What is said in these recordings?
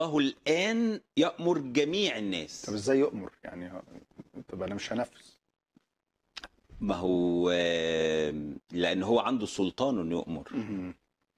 الله الآن يأمر جميع الناس طب ازاي يؤمر يعني ه- طب انا مش هنفذ ما هو آه، لأن هو عنده سلطان إنه يؤمر مهم.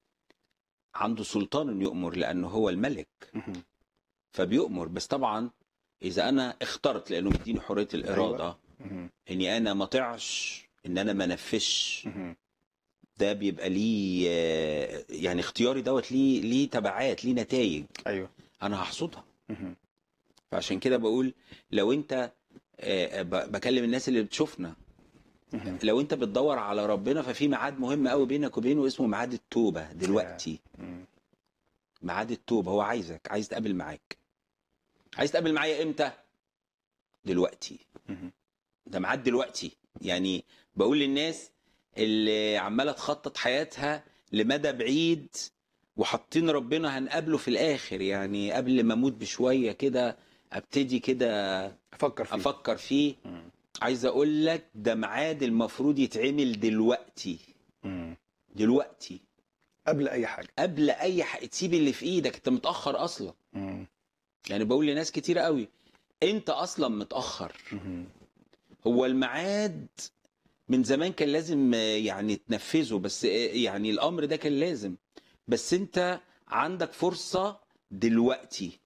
عنده سلطان إنه يؤمر لأنه هو الملك مهم. فبيؤمر بس طبعا إذا أنا اخترت لأنه مديني حرية الإرادة مهم. إني أنا ما طيعش إن أنا ما نفذش مهم. ده بيبقى ليه آه، يعني اختياري دوت ليه ليه تبعات ليه نتائج ايوه أنا هحصدها مهم. فعشان كده بقول لو أنت آه، ب- بكلم الناس اللي بتشوفنا مهم. لو انت بتدور على ربنا ففي ميعاد مهم قوي بينك وبينه اسمه ميعاد التوبه دلوقتي مهم. ميعاد التوبه هو عايزك عايز تقابل معاك عايز تقابل معايا امتى دلوقتي مهم. ده ميعاد دلوقتي يعني بقول للناس اللي عماله تخطط حياتها لمدى بعيد وحاطين ربنا هنقابله في الاخر يعني قبل ما اموت بشويه كده ابتدي كده افكر فيه افكر فيه مم. عايز اقول لك ده ميعاد المفروض يتعمل دلوقتي مم. دلوقتي قبل اي حاجه قبل اي حاجه تسيب اللي في ايدك انت متاخر اصلا مم. يعني بقول لناس كتير قوي انت اصلا متاخر مهم. هو الميعاد من زمان كان لازم آه، يعني تنفذه بس آه، يعني الامر ده كان لازم بس انت عندك فرصه دلوقتي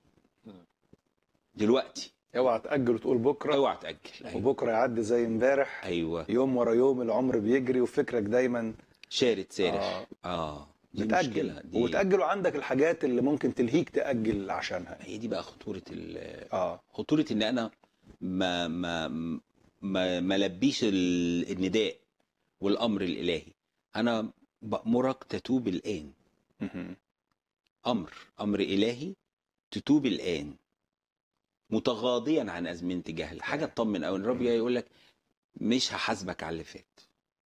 دلوقتي اوعى تاجل وتقول بكره اوعى تاجل ايوه وبكره يعدي زي امبارح ايوه يوم ورا يوم العمر بيجري وفكرك دايما شارد سارح آه. اه دي بتاجل مشكله دي وتاجل وعندك الحاجات اللي ممكن تلهيك تاجل عشانها هي دي بقى خطوره ال- اه خطوره ان انا ما ما ما ما لبيش ال- النداء والامر الالهي انا بامرك تتوب الان مهم. امر امر الهي تتوب الان متغاضيا عن ازمنه الجهل حاجه تطمن قوي الرب يقول لك مش هحاسبك على اللي فات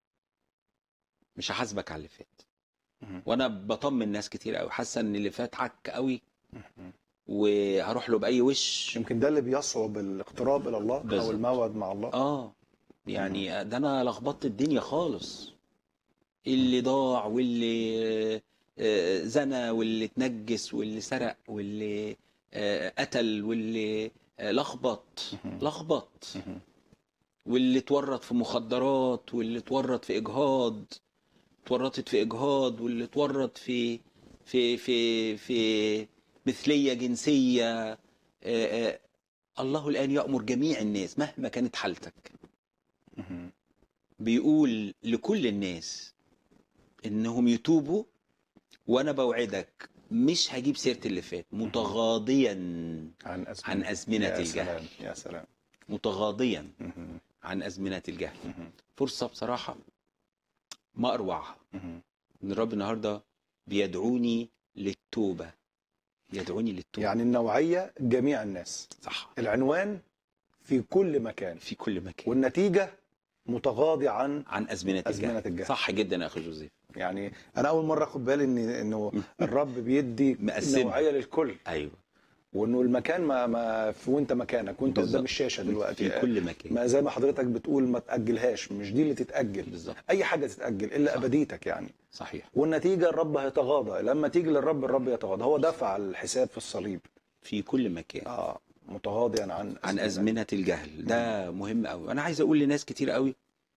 مش هحاسبك على اللي فات مهم. وانا بطمن ناس كتير قوي حاسه ان اللي فات عك قوي مهم. وهروح له باي وش يمكن ده اللي بيصعب الاقتراب الى الله او بالظبط. الموعد مع الله اه يعني ده انا لخبطت الدنيا خالص اللي ضاع واللي آه، زنى واللي اتنجس واللي سرق واللي آه، قتل واللي آه، لخبط مهم. لخبط مهم. واللي اتورط في مخدرات واللي اتورط في اجهاض اتورطت في اجهاض واللي اتورط في في في في مثليه جنسيه آه، آه، الله الان يامر جميع الناس مهما كانت حالتك مهم. بيقول لكل الناس انهم يتوبوا وانا بوعدك مش هجيب سيره اللي فات متغاضيا عن أزمنة عن ازمنه يا الجهل سلام يا سلام متغاضيا مهم. عن ازمنه الجهل مهم. فرصه بصراحه ما اروعها مهم. ان الرب النهارده بيدعوني للتوبه يدعوني للتوبه يعني النوعيه جميع الناس صح العنوان في كل مكان في كل مكان والنتيجه متغاضي عن عن ازمنه, أزمنة الجهل. الجهل. صح جدا يا اخي جوزيف يعني انا اول مره اخد بالي ان انه الرب بيدي مقسمها. نوعيه للكل ايوه وانه المكان ما ما في وانت مكانك وانت بالظبط. قدام الشاشه دلوقتي في كل مكان ما زي ما حضرتك بتقول ما تاجلهاش مش دي اللي تتاجل بالظبط اي حاجه تتاجل الا صح. ابديتك يعني صحيح والنتيجه الرب هيتغاضى لما تيجي للرب الرب يتغاضى هو دفع الحساب في الصليب في كل مكان اه متغاضيا عن عن أزمنة الجهل ده مهم قوي أنا عايز أقول لناس كتير قوي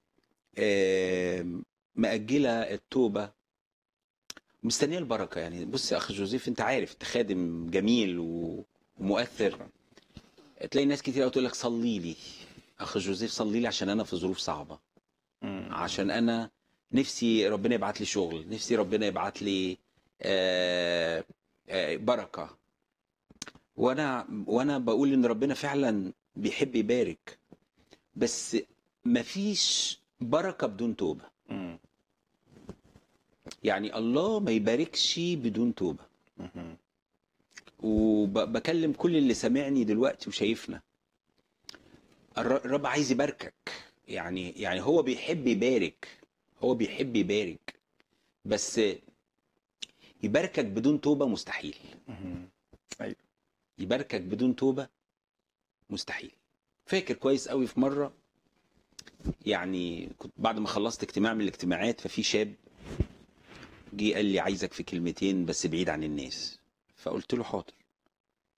آم، مأجلة التوبة مستنية البركة يعني بص يا أخ جوزيف أنت عارف أنت خادم جميل و- ومؤثر شكراً. تلاقي ناس كتير قوي تقول لك صلي لي أخ جوزيف صلي لي عشان أنا في ظروف صعبة مم. عشان أنا نفسي ربنا يبعت لي شغل نفسي ربنا يبعت لي آه، آه، بركة وانا وانا بقول ان ربنا فعلا بيحب يبارك بس مفيش بركه بدون توبه مم. يعني الله ما يباركش بدون توبه مم. وبكلم كل اللي سامعني دلوقتي وشايفنا الر- الرب عايز يباركك يعني يعني هو بيحب يبارك هو بيحب يبارك بس يباركك بدون توبه مستحيل مم. يباركك بدون توبة مستحيل فاكر كويس قوي في مرة يعني كنت بعد ما خلصت اجتماع من الاجتماعات ففي شاب جه قال لي عايزك في كلمتين بس بعيد عن الناس فقلت له حاضر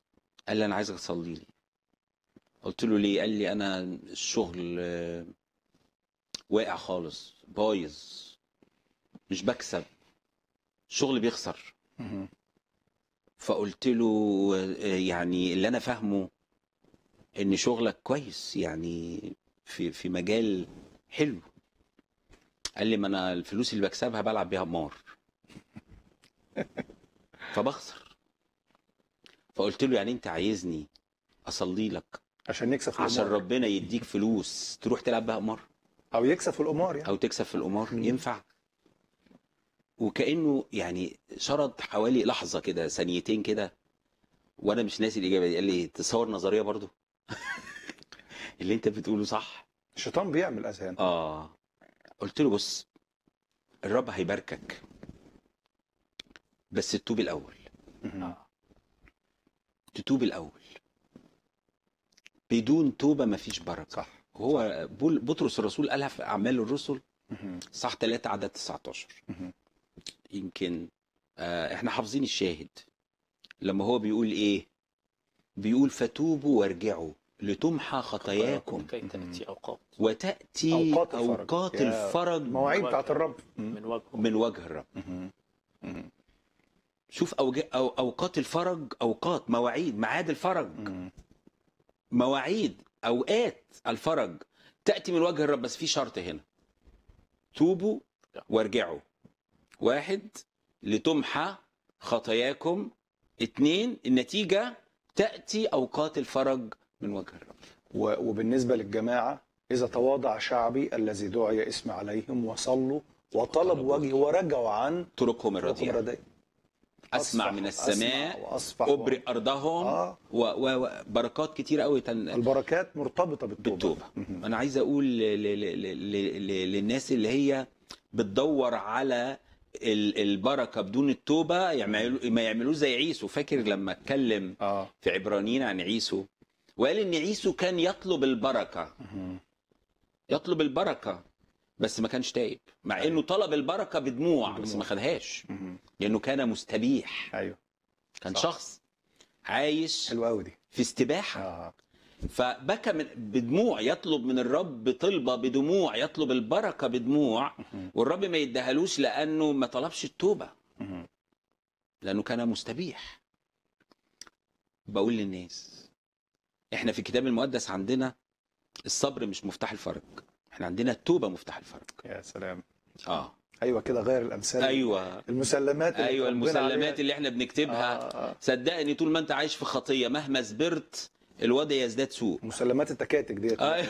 قال لي انا عايزك تصلي لي قلت له ليه قال لي انا الشغل آه، واقع خالص بايظ مش بكسب الشغل بيخسر مهم. فقلت له آه، يعني اللي انا فاهمه ان شغلك كويس يعني في في مجال حلو قال لي ما انا الفلوس اللي بكسبها بلعب بيها قمار فبخسر فقلت له يعني انت عايزني اصلي لك عشان يكسب في عشان القمار ربنا يديك فلوس تروح تلعب بيها قمار او يكسب في القمار يعني او تكسب في القمار مم. ينفع وكانه يعني شرط حوالي لحظه كده ثانيتين كده وانا مش ناسي الاجابه دي قال لي تصور نظريه برضو اللي انت بتقوله صح الشيطان بيعمل اذهان اه قلت له بص الرب هيباركك بس تتوب الاول مهم. تتوب الاول بدون توبه مفيش بركه صح هو بول- بطرس الرسول قالها في اعمال الرسل مهم. صح 3 عدد 19 مهم. يمكن آه، احنا حافظين الشاهد لما هو بيقول ايه بيقول فتوبوا وارجعوا لتمحى خطاياكم كي تأتي أوقات وتأتي أوقات الفرج. أوقات يا الفرج مواعيد بتاعت الرب من وجهه من وجه الرب مهم. مهم. شوف أوج... أو أوقات الفرج أوقات مواعيد ميعاد الفرج مهم. مواعيد أوقات الفرج تأتي من وجه الرب بس في شرط هنا توبوا وارجعوا واحد لتمحى خطاياكم اتنين النتيجة تأتي أوقات الفرج من وجه الرب و- وبالنسبة للجماعة إذا تواضع شعبي الذي دعي اسم عليهم وصلوا وطلبوا وجهي ورجعوا عن طرقهم طرقهم الرديئة الرديئة أسمع أصفح- من أسمع السماء وأصفح أبرئ أرضهم آه. وبركات كتير قوي تن... البركات مرتبطة بالتوبة بالتوبة مهم. أنا عايز أقول ل... ل... ل... ل... ل... للناس اللي هي بتدور على ال- البركة بدون التوبة يعملوا ما يعملوش زي عيسو فاكر لما اتكلم اه في عبرانيين عن عيسو وقال ان عيسو كان يطلب البركه مهم. يطلب البركه بس ما كانش تايب مع انه طلب البركه بدموع بس بدموع. ما خدهاش مهم. لانه كان مستبيح ايوه كان صح. شخص عايش حلوة قوي دي في استباحه اه فبكى من بدموع يطلب من الرب طلبه بدموع يطلب البركه بدموع مهم. والرب ما يدهلوش لانه ما طلبش التوبه مهم. لانه كان مستبيح بقول للناس احنا في الكتاب المقدس عندنا الصبر مش مفتاح الفرج احنا عندنا التوبه مفتاح الفرج يا سلام اه ايوه كده غير الامثال ايوه المسلمات اللي ايوه اتربينا المسلمات عليها. اللي احنا بنكتبها آه، آه. صدقني طول ما انت عايش في خطيه مهما صبرت الوضع يزداد سوء مسلمات التكاتك ديت أيوة.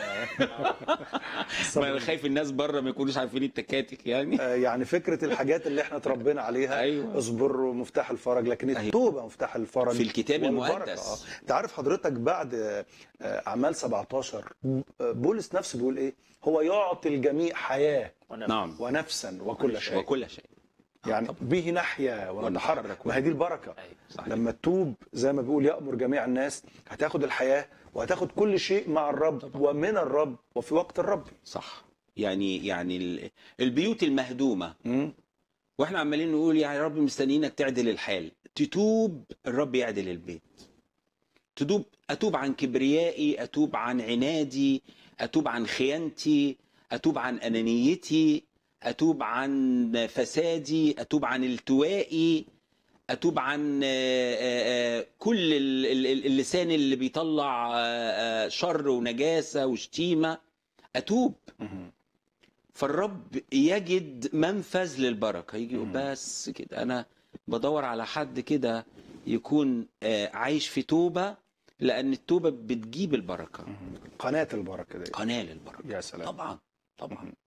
ما انا خايف الناس بره ما يكونوش عارفين التكاتك يعني آه، يعني فكره الحاجات اللي احنا اتربينا عليها أيوة. اصبر مفتاح الفرج لكن أيوة. التوبه مفتاح الفرج في الكتاب والبركة. المقدس. آه. انت عارف حضرتك بعد آه، آه، اعمال 17 آه، بولس نفسه بيقول ايه هو يعطي الجميع حياه ونفس. نعم ونفسا وكل شيء وكل شيء آه، يعني طبعاً. به نحيا ونتحرك ونتحرك. ما هي دي البركه أيوة. صحيح. لما تتوب زي ما بيقول يأمر جميع الناس هتاخد الحياه وهتاخد كل شيء مع الرب ومن الرب وفي وقت الرب صح يعني يعني ال- البيوت المهدومه مم. واحنا عمالين نقول يعني يا رب مستنيينك تعدل الحال تتوب الرب يعدل البيت تتوب اتوب عن كبريائي اتوب عن عنادي اتوب عن خيانتي اتوب عن انانيتي اتوب عن فسادي اتوب عن التوائي اتوب عن آه، آه، آه، كل ال- ال- ال- اللسان اللي بيطلع آه، آه، شر ونجاسه وشتيمه اتوب مم. فالرب يجد منفذ للبركه يجي يقول مم. بس كده انا بدور على حد كده يكون آه، عايش في توبه لان التوبه بتجيب البركه مم. قناه البركه دي قناه للبركه يا سلام طبعا طبعا مم.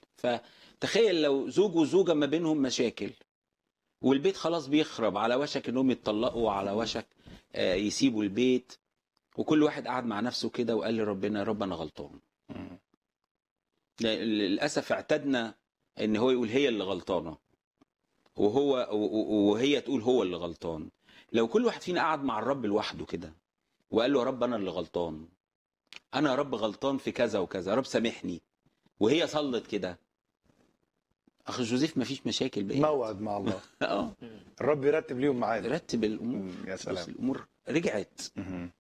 فتخيل لو زوج وزوجه ما بينهم مشاكل والبيت خلاص بيخرب على وشك انهم يتطلقوا وعلى وشك آه، يسيبوا البيت وكل واحد قعد مع نفسه كده وقال لربنا يا رب انا غلطان مم. لا- للاسف اعتدنا ان هو يقول هي اللي غلطانه وهو و- و- وهي تقول هو اللي غلطان لو كل واحد فينا قعد مع الرب لوحده كده وقال له يا رب انا اللي غلطان انا يا رب غلطان في كذا وكذا يا رب سامحني وهي صلت كده اخ جوزيف مفيش مشاكل بقى موعد مع الله اه مم. الرب يرتب ليهم معاد رتب الامور مم. يا بص سلام الامور رجعت مهم.